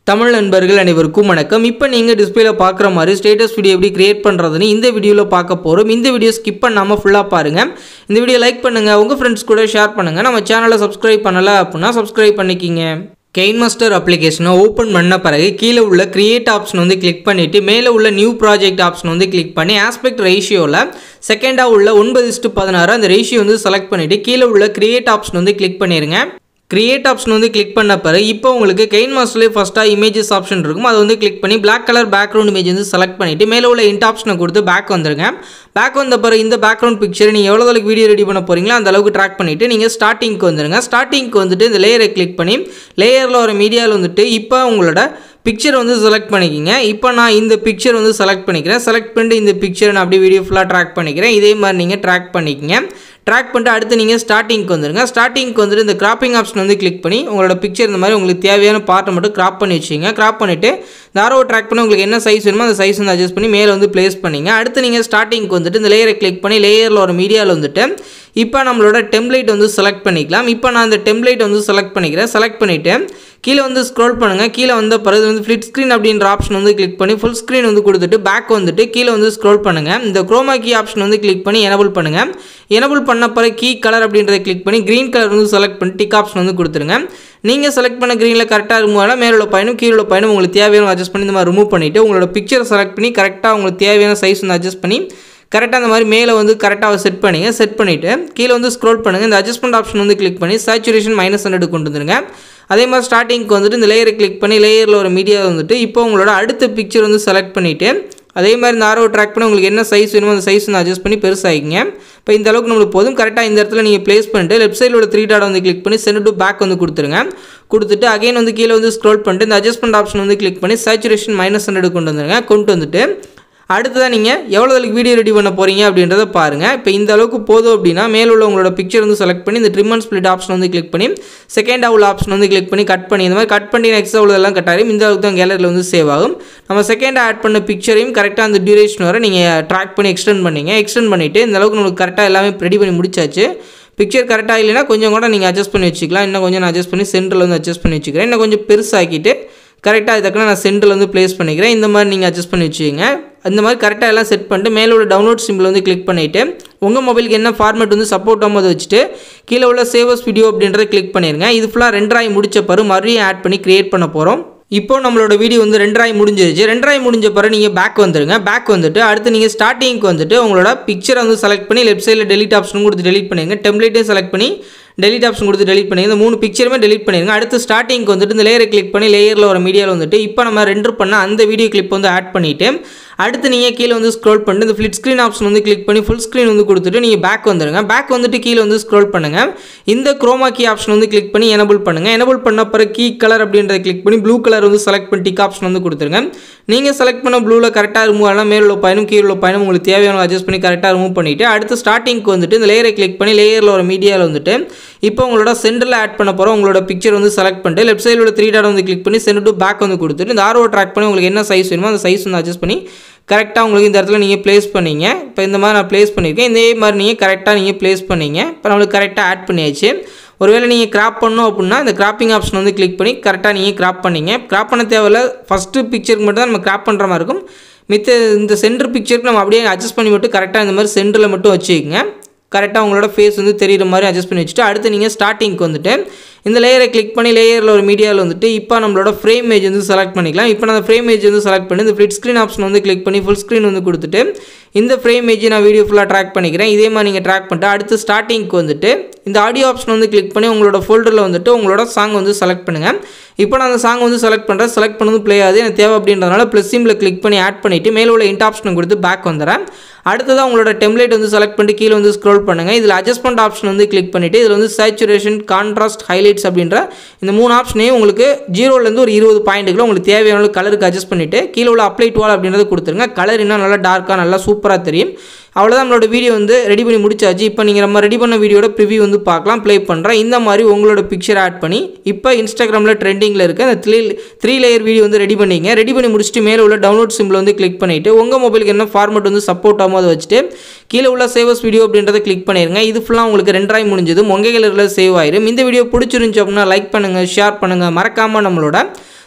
தமிழ் நண்பர்கள் அனைவருக்கும் வணக்கம் இப்போ நீங்கள் டிஸ்பிளேல பார்க்குற மாதிரி ஸ்டேட்டஸ் வீடியோ எப்படி கிரியேட் பண்ணுறதுன்னு இந்த வீடியோவில் பார்க்க போகிறோம் இந்த வீடியோ ஸ்கிப் பண்ணாமல் ஃபுல்லாக பாருங்கள் இந்த வீடியோ லைக் பண்ணுங்கள் உங்கள் ஃப்ரெண்ட்ஸ் கூட ஷேர் பண்ணுங்கள் நம்ம சேனலை சப்ஸ்கிரைப் பண்ணலை அப்படின்னா சப்ஸ்கிரைப் பண்ணிக்கிங்க கெயின் மாஸ்டர் அப்ளிகேஷனை ஓப்பன் பண்ண பிறகு கீழே உள்ள கிரியேட் ஆப்ஷன் வந்து கிளிக் பண்ணிவிட்டு மேலே உள்ள நியூ ப்ராஜெக்ட் ஆப்ஷன் வந்து கிளிக் பண்ணி ஆஸ்பெக்ட் ரேஷியோவில் செகண்டாக உள்ள ஒன்பது இஸ்ட்டு பதினாறு அந்த ரேஷியோ வந்து செலக்ட் பண்ணிவிட்டு கீழே உள்ள கிரியேட் ஆப்ஷன் வந்து கிளிக் பண்ணிடுங்க கிரியேட் ஆப்ஷன் வந்து கிளிக் பண்ண பிறகு இப்போ உங்களுக்கு கெயின் மாஸ்டர்லேயே ஃபஸ்ட்டாக இமேஜஸ் ஆப்ஷன் இருக்கும் அதை வந்து கிளிக் பண்ணி பிளாக் கலர் பேக்ரவுண்ட் இமேஜ் வந்து செலக்ட் பண்ணிவிட்டு மேலே உள்ள இன்ட் ஆப்ஷனை கொடுத்து பேக் வந்துருங்க பேக் வந்த பிறகு இந்த பேக்ரவுண்ட் பிக்சர் நீங்கள் எவ்வளோ அளவுக்கு வீடியோ ரெடி பண்ண போகிறீங்களோ அந்த அளவுக்கு ட்ராக் பண்ணிவிட்டு நீங்கள் ஸ்டார்டிங்க்கு வந்துருங்க ஸ்டார்டிங்க்கு வந்துட்டு இந்த லேயரை கிளிக் பண்ணி லேயரில் ஒரு மீடியாவில் வந்துட்டு இப்போ உங்களோட பிக்சர் வந்து செலக்ட் பண்ணிக்கிங்க இப்போ நான் இந்த பிக்சர் வந்து செலக்ட் பண்ணிக்கிறேன் செலக்ட் பண்ணிட்டு இந்த பிக்சரை நான் அப்படியே வீடியோ ஃபுல்லாக ட்ராக் பண்ணிக்கிறேன் இதே மாதிரி நீங்கள் ட்ராக் பண்ணிக்கிங்க ட்ராக் பண்ணிட்டு அடுத்து நீங்கள் ஸ்டார்டிங்க்கு வந்துருங்க ஸ்டார்டிங்க்கு வந்துட்டு இந்த கிராப்பிங் ஆப்ஷன் வந்து கிளிக் பண்ணி உங்களோட பிக்சர் இந்த மாதிரி உங்களுக்கு தேவையான பார்ட்டை மட்டும் கிராப் பண்ணி வச்சுங்க கிராப் பண்ணிவிட்டு இந்த ஆரோ ட்ராக் பண்ணி உங்களுக்கு என்ன சைஸ் வேணுமோ அந்த சைஸ் வந்து அட்ஜஸ்ட் பண்ணி மேலே வந்து ப்ளேஸ் பண்ணிங்க அடுத்து நீங்கள் ஸ்டார்டிங்க்கு வந்துட்டு இந்த லேயரை கிளிக் பண்ணி லேயரில் ஒரு மீடியாவில் வந்துட்டு இப்போ நம்மளோட டெம்ப்ளேட் வந்து செலக்ட் பண்ணிக்கலாம் இப்போ நான் இந்த டெம்ப்ளேட் வந்து செலக்ட் பண்ணிக்கிறேன் செலக்ட் பண்ணிவிட்டு கீழே வந்து ஸ்க்ரோல் பண்ணுங்கள் கீழே வந்த பிறகு வந்து ஃப்ளிட் ஸ்க்ரீன் அப்படின்ற ஆப்ஷன் வந்து கிளிக் பண்ணி ஃபுல் ஸ்க்ரீன் வந்து கொடுத்துட்டு பேக் வந்துட்டு கீழே வந்து ஸ்க்ரோல் பண்ணுங்கள் இந்த குரோமா கீ ஆப்ஷன் வந்து கிளிக் பண்ணி எனபிள் பண்ணுங்கள் எனபிள் பண்ண பிறகு கீ கலர் அப்படின்றத கிளிக் பண்ணி க்ரீன் கலர் வந்து செலக்ட் பண்ணி டிக் ஆப்ஷன் வந்து கொடுத்துருங்க நீங்கள் செலக்ட் பண்ண க்ரீனில் கரெக்டாக ரிமூவ் ஆனால் மேலே உள்ள பயணம் கீழே உள்ள பயணம் உங்களுக்கு தேவையான அட்ஜஸ்ட் பண்ணி இந்த மாதிரி ரிமூவ் பண்ணிவிட்டு உங்களோட பிக்சரை செலக்ட் பண்ணி கரெக்டாக உங்களுக்கு தேவையான சைஸ் வந்து அட்ஜஸ்ட் பண்ணி கரெக்டாக அந்த மாதிரி மேலே வந்து கரெக்டாக செட் பண்ணிங்க செட் பண்ணிவிட்டு கீழே வந்து ஸ்க்ரோல் பண்ணுங்கள் இந்த அட்ஜஸ்ட்மெண்ட் ஆப்ஷன் வந்து கிளிக் பண்ணி சேச்சுரேஷன் மைனஸ் ஹண்ட்ரட் கொண்டு வந்துருங்க அதே மாதிரி ஸ்டார்டிங்க்கு வந்துட்டு இந்த லேயரை கிளிக் பண்ணி லேயரில் ஒரு மீடியா வந்துட்டு இப்போ உங்களோட அடுத்த பிக்சர் வந்து செலக்ட் பண்ணிவிட்டு அதே மாதிரி இந்த ஆரோ ட்ராக் பண்ணி உங்களுக்கு என்ன சைஸ் வேணுமோ அந்த சைஸ் வந்து அட்ஜஸ்ட் பண்ணி பெருசாகிங்க இப்போ இந்த அளவுக்கு நம்மளுக்கு போதும் கரெக்டாக இந்த இடத்துல நீங்கள் ப்ளேஸ் பண்ணிட்டு லெஃப்ட் சைடில் உள்ள த்ரீ டாட் வந்து கிளிக் பண்ணி சென்ட் டு பேக் வந்து கொடுத்துருங்க கொடுத்துட்டு அகைன் வந்து கீழே வந்து ஸ்க்ரோல் பண்ணிட்டு இந்த அட்ஜஸ்ட்மெண்ட் ஆப்ஷன் வந்து கிளிக் பண்ணி சேச்சுரேஷன் மைனஸ் ஹண்ட்ரட் கொண்டு வந்துருங்க கொண்டு வந்துட்டு அடுத்ததாக நீங்கள் எவ்வளோ அளவுக்கு வீடியோ ரெடி பண்ண போகிறீங்க அப்படின்றத பாருங்கள் இப்போ இந்த அளவுக்கு போதும் அப்படின்னா மேலே உள்ள உங்களோட பிக்சர் வந்து செலக்ட் பண்ணி இந்த ட்ரிம் அண்ட் ஸ்பிளிட் ஆப்ஷன் வந்து கிளிக் பண்ணி செகண்ட் உள்ள ஆப்ஷன் வந்து கிளிக் பண்ணி கட் பண்ணி இந்த மாதிரி கட் பண்ணி நெக்ஸ்ட் உள்ளதெல்லாம் கட் ஆகும் இந்த அளவுக்கு தான் கேலரியில் வந்து சேவ் ஆகும் நம்ம செகண்ட் ஆட் பண்ண பிக்சரையும் கரெக்டாக அந்த டியூரேஷன் வரை நீங்கள் ட்ராக் பண்ணி எக்ஸ்டெண்ட் பண்ணீங்க எக்ஸ்டெண்ட் பண்ணிவிட்டு இந்த அளவுக்கு நம்மளுக்கு கரெக்டாக எல்லாமே ரெடி பண்ணி முடிச்சாச்சு பிக்சர் கரெக்டாக இல்லைனா கொஞ்சம் கூட நீங்கள் அட்ஜஸ்ட் பண்ணி வச்சுக்கலாம் இன்னும் கொஞ்சம் நான் அட்ஜஸ்ட் பண்ணி சென்டரில் வந்து அட்ஜஸ்ட் பண்ணி வச்சுக்கிறேன் இன்னும் கொஞ்சம் பெருசாக்கிட்டு கரெக்டாக இதுக்கெல்லாம் நான் சென்டரில் வந்து ப்ளேஸ் பண்ணிக்கிறேன் இந்த மாதிரி நீங்கள் அட்ஜஸ்ட் பண்ணி வச்சுக்கோங்க இந்த மாதிரி கரெக்டாக எல்லாம் செட் பண்ணிட்டு மேலே உள்ள டவுன்லோட் சிம்பிள் வந்து கிளிக் பண்ணிவிட்டு உங்கள் மொபைலுக்கு என்ன ஃபார்மேட் வந்து சப்போர்ட் ஆகும் அதை வச்சுட்டு கீழே உள்ள சேவஸ் வீடியோ அப்படின்றத கிளிக் பண்ணிடுங்க இது ஃபுல்லாக ரெண்டராய் முடிச்ச பிறகு மறுபடியும் ஆட் பண்ணி க்ரியேட் பண்ண போகிறோம் இப்போ நம்மளோட வீடியோ வந்து ரெண்டராய் முடிஞ்சிருச்சு ரெண்டராய் முடிஞ்ச பிறகு நீங்கள் பேக் வந்துருங்க பேக் வந்துட்டு அடுத்து நீங்கள் ஸ்டார்டிங்க்கு வந்துட்டு உங்களோட பிக்சரை வந்து செலக்ட் பண்ணி லெஃப்ட் சைடில் டெலிட் ஆப்ஷன் கொடுத்து டெலிட் பண்ணிடுங்க டெம்ப்ளேட்டையும் செலக்ட் பண்ணி டெலிட் ஆப்ஷன் கொடுத்து டெலிட் பண்ணிடுங்க இந்த மூணு பிக்சருமே டெலிட் பண்ணிடுங்க அடுத்து ஸ்டார்டிங்க்கு வந்துட்டு இந்த லேயரை கிளிக் பண்ணி லேயரில் ஒரு மீடியாவில் வந்துட்டு இப்போ நம்ம ரெண்டர் பண்ண அந்த வீடியோ கிளிப் வந்து ஆட் பண்ணிவிட்டு அடுத்து நீங்கள் கீழே வந்து ஸ்க்ரோல் பண்ணிட்டு இந்த ஃப்ளிட் ஸ்க்ரீன் ஆப்ஷன் வந்து கிளிக் பண்ணி ஃபுல் ஸ்க்ரீன் வந்து கொடுத்துட்டு நீங்கள் பேக் வந்துடுங்க பேக் வந்துட்டு கீழே வந்து ஸ்க்ரோல் பண்ணுங்கள் இந்த குரோமா கீ ஆப்ஷன் வந்து கிளிக் பண்ணி எனபிள் பண்ணுங்கள் எனபிள் பண்ண பிறகு கீ கலர் அப்படின்றத கிளிக் பண்ணி ப்ளூ கலர் வந்து செலக்ட் பண்ணி டிக் ஆப்ஷன் வந்து கொடுத்துருங்க நீங்கள் செலக்ட் பண்ண ப்ளூவில் கரெக்டாக ரிமூவ் ஆனால் மேலே உள்ள பயணம் கீழே உள்ள பயணம் உங்களுக்கு தேவையான அட்ஜஸ்ட் பண்ணி கரெக்டாக ரிமூவ் பண்ணிவிட்டு அடுத்து ஸ்டார்டிங்க்கு வந்துட்டு இந்த லேயரை கிளிக் பண்ணி லேயரில் ஒரு மீடியாவில் வந்துட்டு இப்போ உங்களோட சென்டரில் ஆட் பண்ண போகிறோம் உங்களோட பிக்சர் வந்து செலக்ட் பண்ணிட்டு லெஃப்ட் சைடில் த்ரீ டாட் வந்து கிளிக் பண்ணி சென்ட் டு பேக் வந்து கொடுத்துட்டு இந்த ஆர்ஓ ட்ராக் பண்ணி உங்களுக்கு என்ன சைஸ் வேணுமோ அந்த சைஸ் வந்து அட்ஜஸ்ட் பண்ணி கரெக்டாக உங்களுக்கு இந்த இடத்துல நீங்கள் ப்ளேஸ் பண்ணீங்க இப்போ இந்த மாதிரி நான் ப்ளேஸ் பண்ணியிருக்கேன் இதே மாதிரி நீங்கள் கரெக்டாக நீங்கள் ப்ளேஸ் பண்ணீங்க இப்போ நம்மளுக்கு கரெக்டாக ஆட் பண்ணியாச்சு ஒருவேளை நீங்கள் கிராப் பண்ணோம் அப்படின்னா இந்த கிராப்பிங் ஆப்ஷன் வந்து கிளிக் பண்ணி கரெக்டாக நீங்கள் கிராப் பண்ணீங்க கிராப் பண்ண தேவையில்ல ஃபஸ்ட்டு பிக்சருக்கு மட்டும் தான் நம்ம கிராப் பண்ணுற மாதிரி இருக்கும் மித்த இந்த சென்டர் பிக்சருக்கு நம்ம அப்படியே அட்ஜஸ்ட் பண்ணி மட்டும் கரெக்டாக இந்த மாதிரி சென்டரில் மட்டும் வச்சுக்கோங்க கரெக்டாக உங்களோட ஃபேஸ் வந்து தெரியுற மாதிரி அட்ஜஸ்ட் பண்ணி வச்சுட்டு அடுத்து நீங்கள் ஸ்டார்டிங்க்கு வந்துட்டு இந்த லேயரை கிளிக் பண்ணி லேயரில் ஒரு மீடியாவில் வந்துட்டு இப்போ நம்மளோட ஃப்ரேம் இமேஜ் வந்து செலக்ட் பண்ணிக்கலாம் இப்போ நான் ஃப்ரேம் இமேஜ் வந்து செலக்ட் பண்ணி இந்த ஃப்ளிட் ஸ்க்ரீன் ஆப்ஷன் வந்து கிளிக் பண்ணி ஃபுல் ஸ்க்ரீன் வந்து கொடுத்துட்டு இந்த ஃப்ரேம் இமேஜ் நான் வீடியோ ஃபுல்லாக ட்ராக் பண்ணிக்கிறேன் இதே மாதிரி நீங்கள் ட்ராக் பண்ணிட்டு அடுத்து ஸ்டார்டிங்க்கு வந்துட்டு இந்த ஆடியோ ஆப்ஷன் வந்து கிளிக் பண்ணி உங்களோட ஃபோல்டரில் வந்துட்டு உங்களோட சாங் வந்து செலக்ட் பண்ணுங்கள் இப்போ நான் அந்த சாங் வந்து செலக்ட் பண்ணுறேன் செலக்ட் பண்ணது ப்ளே ஆகுது எனக்கு தேவை அப்படின்றதுனால ப்ளஸ் சிம்பில் கிளிக் பண்ணி ஆட் பண்ணிவிட்டு மேலே உள்ள இன்ட் ஆப்ஷன் கொடுத்து பேக் வந்துடுறேன் அடுத்ததாக உங்களோட டெம்ப்ளேட் வந்து செலக்ட் பண்ணிட்டு கீழே வந்து ஸ்க்ரோல் பண்ணுங்கள் இதில் அட்ஜஸ்ட்மெண்ட் ஆப்ஷன் வந்து கிளிக் பண்ணிவிட்டு இதில் வந்து சேச்சுரேஷன் கான்ட்ராஸ்ட் ஹைலைட்ஸ் அப்படின்ற இந்த மூணு ஆப்ஷனையும் உங்களுக்கு ஜீரோலேருந்து ஒரு இருபது பாயிண்ட்டுக்குள்ள உங்களுக்கு தேவையான கலருக்கு அட்ஜஸ்ட் பண்ணிவிட்டு கீழே உள்ள அப்ளை டுவால் அப்படின்றத கொடுத்துருங்க கலர் இன்னும் நல்லா டார்க்காக நல்லா சூப்பராக தெரியும் அவ்வளோதான் நம்மளோட வீடியோ வந்து ரெடி பண்ணி முடிச்சாச்சு இப்போ நீங்கள் நம்ம ரெடி பண்ண வீடியோட ப்ரிவியூ வந்து பார்க்கலாம் ப்ளே பண்ணுறேன் இந்த மாதிரி உங்களோட பிக்சர் ஆட் பண்ணி இப்போ இன்ஸ்டாகிராமில் ட்ரெண்டிங்கில் இருக்க அந்த த்ரீ த்ரீ லேயர் வீடியோ வந்து ரெடி பண்ணிங்க ரெடி பண்ணி முடிச்சுட்டு மேலே உள்ள டவுன்லோட் சிம்பிள் வந்து கிளிக் பண்ணிவிட்டு உங்கள் மொபைலுக்கு என்ன ஃபார்மேட் வந்து சப்போர்ட் ஆகும் அதை வச்சுட்டு கீழே உள்ள சேவஸ் வீடியோ அப்படின்றத கிளிக் பண்ணிடுங்க இது ஃபுல்லாக உங்களுக்கு ரெண்டாய் முடிஞ்சது உங்கள் கேலரியில் சேவ் ஆயிரும் இந்த வீடியோ பிடிச்சிருந்துச்சு அப்படின்னா லைக் பண்ணுங்கள் ஷேர் பண்ணுங்கள் மறக்காமல் நம்மளோட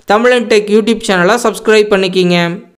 தமிழன் டெக் யூடியூப் சேனலை சப்ஸ்கிரைப் பண்ணிக்கிங்க